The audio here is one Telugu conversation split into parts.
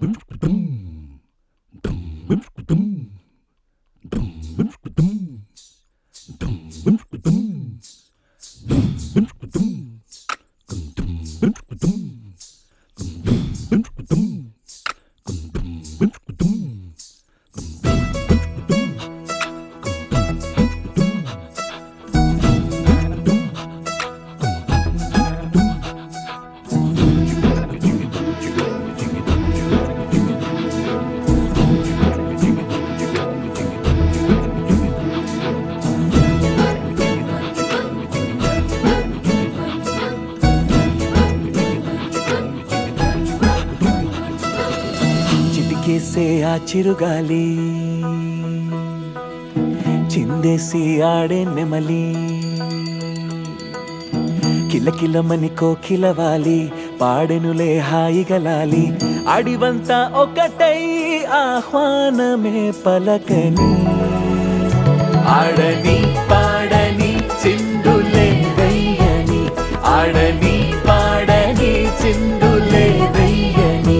చిటికేసే ఆ చిరుగాలి చిందేసి ఆడే నెమలి కిలకిలమని కోకిలవాలి పాడెనులే హాయిగలాలి అడివంతా ఒకటై ఆహ్వానమే పలకని ఆడని పాడని చిందులే వెయ్యని ఆడని పాడని చిందులే వెయ్యని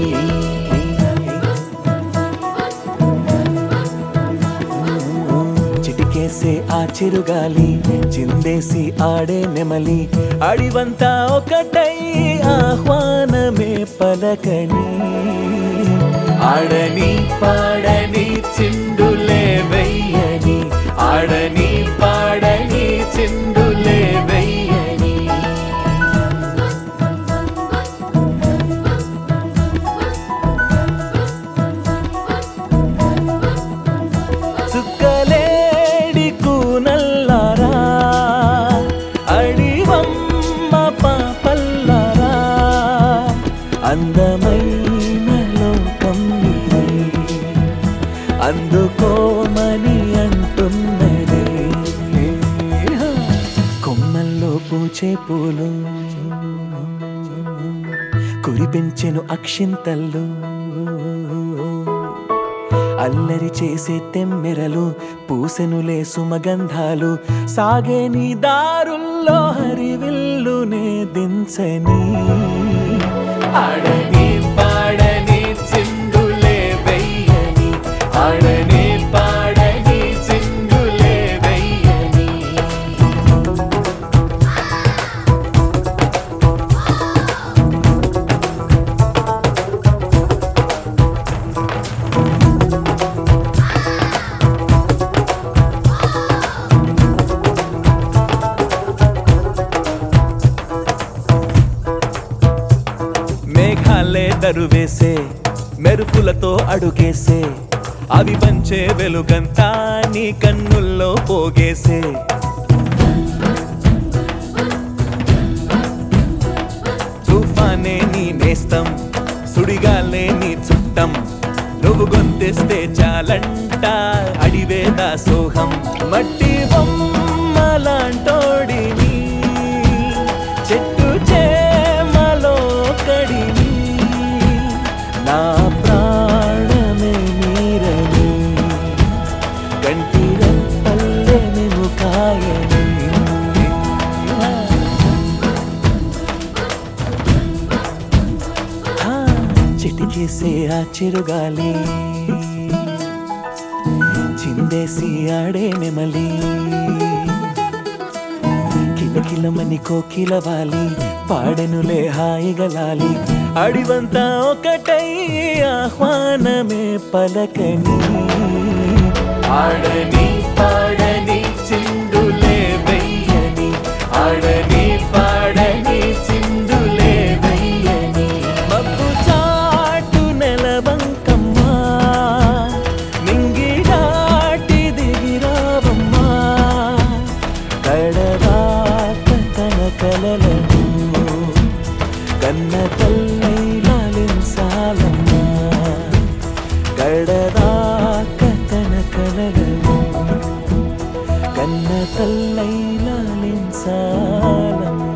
చిటికేసే ఆ చిరుగాలి చిందేసి ఆడే నెమలి అడివంతా ఒకటై ఆహ్వానమే పలకని ఆడని పాడని చిందులే వెయ్యని ఆడని పాడని చిందులే వెయ్యని చుక్కలేడి కూనల్లారా అడివమ్మ పాపల్లారా అందమైన లోకం ఇది. అందుకోమని అంటున్నది కొమ్మల్లో పూచే పూలు కురిపించెను అక్షింతల్లు అల్లరి చేసే తెమ్మెరలు పూసెనులే సుమగంధాలు సాగే నీ దారుల్లో హరివిల్లునే దించని ఆడని పాడని చిందులే వెయ్యని ఆడని పాడని చిందులే వెయ్యని మేఘాలే దరువేసే మెరుపులతో అడుగేసే అవి పంచే వెలుగంతా నీ కన్నుల్లో పోగేసే తుఫానే నీ నేస్తం సుడిగాలే నీ చుట్టం నువ్వు గొంతెస్తే చాలంట అడివే దాసోహం మట్టి బొమ్మలాంటోడిని చెట్టు చేమలో కడిని నా ప్రాణమే మీరని కంటి రెప్పల్లే మేము కాయని ఆ, చిటికేసే ఆ చిరుగాలి చిందేసి ఆడే నెమలి కిలకిలమని కోకిలవాలి పాడెనులే హాయిగలాలి అడివంతా ఒకటై ఆహ్వానమే పలకని ఆడని పాడని చిందులే వెయ్యని ఆడని పాడని చిందులే వెయ్యని మబ్బు చాటు నెలవంకమ్మా నింగి దాటి దిగిరావమ్మా కడదాక తన కలలను కన్న తల్లై లాలించాలమ్మా కడదాక తన కలలను కన్న తల్లై లాలించాలమ్మా